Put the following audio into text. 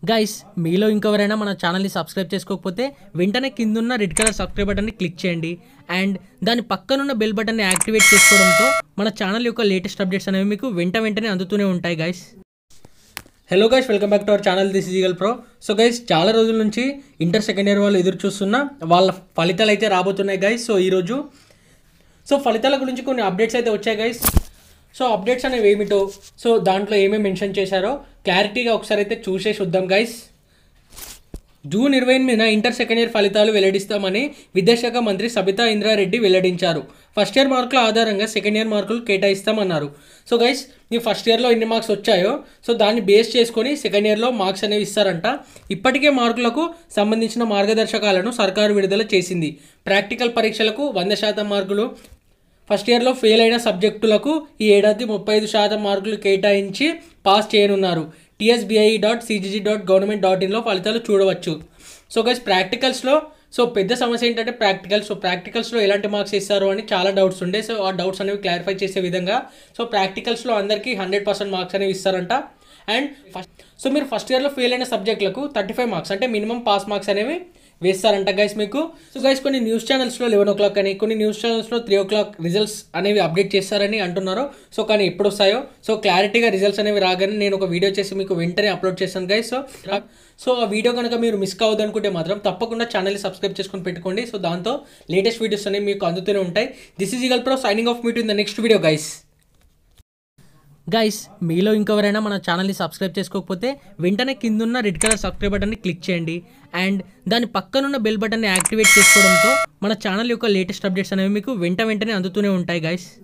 guys మీలో ఇంకెవరైనా మన ఛానల్ని సబ్స్క్రైబ్ చేసుకోకపోతే వెంటనే కిందున్న రెడ్ కలర్ సబ్స్క్రైబ్ బటన్ని క్లిక్ చేయండి అండ్ దాని పక్కనున్న బెల్ బటన్ని యాక్టివేట్ చేసుకోవడంతో మన ఛానల్ యొక్క లేటెస్ట్ అప్డేట్స్ అనేవి మీకు వెంట వెంటనే అందుతూనే ఉంటాయి guys hello guys welcome back to our channel this eagle pro so guys చాలా రోజుల నుంచి ఇంటర్ సెకండ్ ఇయర్ వాళ్ళు ఎదురు చూస్తున్న వాళ్ళ ఫలితాలు అయితే రాబోతున్నాయి గైస్ సో ఈరోజు సో ఫలితాల గురించి కొన్ని అప్డేట్స్ అయితే వచ్చాయి గైస్ సో అప్డేట్స్ అనేవి ఏమిటో సో దాంట్లో ఏమేమి మెన్షన్ చేశారో క్లారిటీగా ఒకసారి అయితే చూసేసి వద్దాం గైస్ జూన్ ఇరవై ఎనిమిదిన ఇంటర్ సెకండ్ ఇయర్ ఫలితాలు వెల్లడిస్తామని విద్యాశాఖ మంత్రి సబితా ఇంద్రారెడ్డి వెల్లడించారు ఫస్ట్ ఇయర్ మార్కుల ఆధారంగా సెకండ్ ఇయర్ మార్కులు కేటాయిస్తామన్నారు సో గైస్ ఈ ఫస్ట్ ఇయర్లో ఎన్ని మార్క్స్ వచ్చాయో సో దాన్ని బేస్ చేసుకొని సెకండ్ ఇయర్లో మార్క్స్ అనేవి ఇస్తారంట ఇప్పటికే మార్కులకు సంబంధించిన మార్గదర్శకాలను సర్కారు విడుదల చేసింది ప్రాక్టికల్ పరీక్షలకు వంద శాతం మార్కులు ఫస్ట్ ఇయర్లో ఫెయిల్ అయిన సబ్జెక్టులకు ఈ ఏడాది ముప్పై ఐదు శాతం మార్కులు కేటాయించి పాస్ చేయనున్నారు TSBI dot CGG dot government dot ఇన్లో ఫలితాలు చూడవచ్చు సో గైస్ ప్రాక్టికల్స్లో సో పెద్ద సమస్య ఏంటంటే ప్రాక్టికల్స్ సో ప్రాక్టికల్స్లో ఎలాంటి మార్క్స్ ఇస్తారు అని చాలా డౌట్స్ ఉండే సో ఆ డౌట్స్ అనేవి క్లారిఫై చేసే విధంగా సో ప్రాక్టికల్స్లో అందరికీ హండ్రెడ్ పర్సెంట్ మార్క్స్ అనేవి ఇస్తారంట అండ్ ఫస్ట్ సో మీరు ఫస్ట్ ఇయర్లో ఫెయిల్ అయిన సబ్జెక్టులకు థర్టీ ఫైవ్ మార్క్స్ అంటే మినిమం పాస్ మార్క్స్ అనేవి వేస్తారంట గైస్ మీకు సో గైస్ కొన్ని న్యూస్ ఛానల్స్లో లెవెన్ ఓ క్లాక్ అని కొన్ని న్యూస్ ఛానల్స్లో త్రీ ఓ క్లాక్ రిజల్ట్స్ అనేవి అప్డేట్ చేస్తారని అంటున్నారు సో కానీ ఎప్పుడు వస్తాయో సో క్లారిటీగా రిజల్ట్స్ అనేవి రాగానే నేను ఒక వీడియో చేసి మీకు వెంటనే అప్లోడ్ చేస్తాను గైస్ సో సో ఆ వీడియో కనుక మీరు మిస్ కావద్దు అనుకుంటే మాత్రం తప్పకుండా ఛానల్ని సబ్స్క్రైబ్ చేసుకొని పెట్టుకోండి సో దాంతో లేటెస్ట్ వీడియోస్ అనేవి మీకు అందుతూనే ఉంటాయి this is eagle pro signing off meet in the next video guys guys మీలో ఇంకెవరైనా మన ఛానల్ని సబ్స్క్రైబ్ చేసుకోకపోతే వెంటనే కిందున్న రెడ్ కలర్ సబ్స్క్రైబ్ బటన్ని క్లిక్ చేయండి అండ్ దాని పక్కనున్న బెల్ బటన్ని యాక్టివేట్ చేసుకోవడంతో మన ఛానల్ యొక్క లేటెస్ట్ అప్డేట్స్ అనేవి మీకు వెంట వెంటనే అందుతూనే ఉంటాయి గైస్